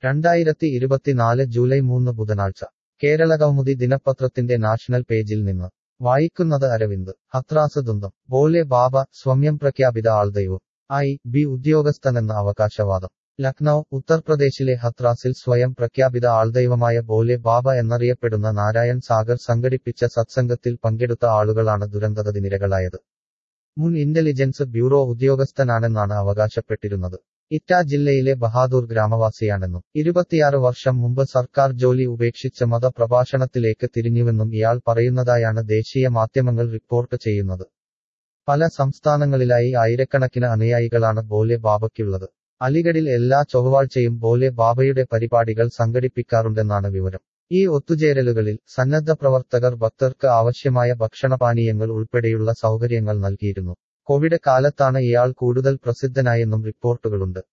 രണ്ടായിരത്തി ഇരുപത്തിനാല് ജൂലൈ മൂന്ന് ബുധനാഴ്ച കേരളകൗമുദി ദിനപത്രത്തിന്റെ നാഷണൽ പേജിൽ നിന്ന് വായിക്കുന്നത് അരവിന്ദ് ഹത്രാസ് ദുന്തം ബോലെ ബാബ സ്വമ്യം പ്രഖ്യാപിത ആൾദൈവം ഐ ബി ഉദ്യോഗസ്ഥനെന്ന അവകാശവാദം ലക്നൌ ഉത്തർപ്രദേശിലെ ഹത്രാസിൽ സ്വയം പ്രഖ്യാപിത ആൾദൈവമായ ബോലെ ബാബ എന്നറിയപ്പെടുന്ന നാരായൺ സാഗർ സംഘടിപ്പിച്ച സത്സംഗത്തിൽ പങ്കെടുത്ത ആളുകളാണ് ദുരന്തതിനിരകളായത് മുൻ ഇന്റലിജൻസ് ബ്യൂറോ ഉദ്യോഗസ്ഥനാണെന്നാണ് അവകാശപ്പെട്ടിരുന്നത് ഇറ്റാ ജില്ലയിലെ ബഹാദൂർ ഗ്രാമവാസിയാണെന്നും ഇരുപത്തിയാറ് വർഷം മുമ്പ് സർക്കാർ ജോലി ഉപേക്ഷിച്ച് മതപ്രഭാഷണത്തിലേക്ക് തിരിഞ്ഞുവെന്നും ഇയാൾ പറയുന്നതായാണ് ദേശീയ മാധ്യമങ്ങൾ റിപ്പോർട്ട് ചെയ്യുന്നത് പല സംസ്ഥാനങ്ങളിലായി ആയിരക്കണക്കിന് അനുയായികളാണ് ബോലെ ബാബയ്ക്കുള്ളത് അലിഗഡിൽ എല്ലാ ചൊവ്വാഴ്ചയും ബോലെ ബാബയുടെ പരിപാടികൾ സംഘടിപ്പിക്കാറുണ്ടെന്നാണ് വിവരം ഈ ഒത്തുചേരലുകളിൽ സന്നദ്ധ പ്രവർത്തകർ ഭക്തർക്ക് ആവശ്യമായ ഭക്ഷണപാനീയങ്ങൾ ഉൾപ്പെടെയുള്ള സൗകര്യങ്ങൾ നൽകിയിരുന്നു കോവിഡ് കാലത്താണ് ഇയാൾ കൂടുതൽ പ്രസിദ്ധനായെന്നും റിപ്പോർട്ടുകളുണ്ട്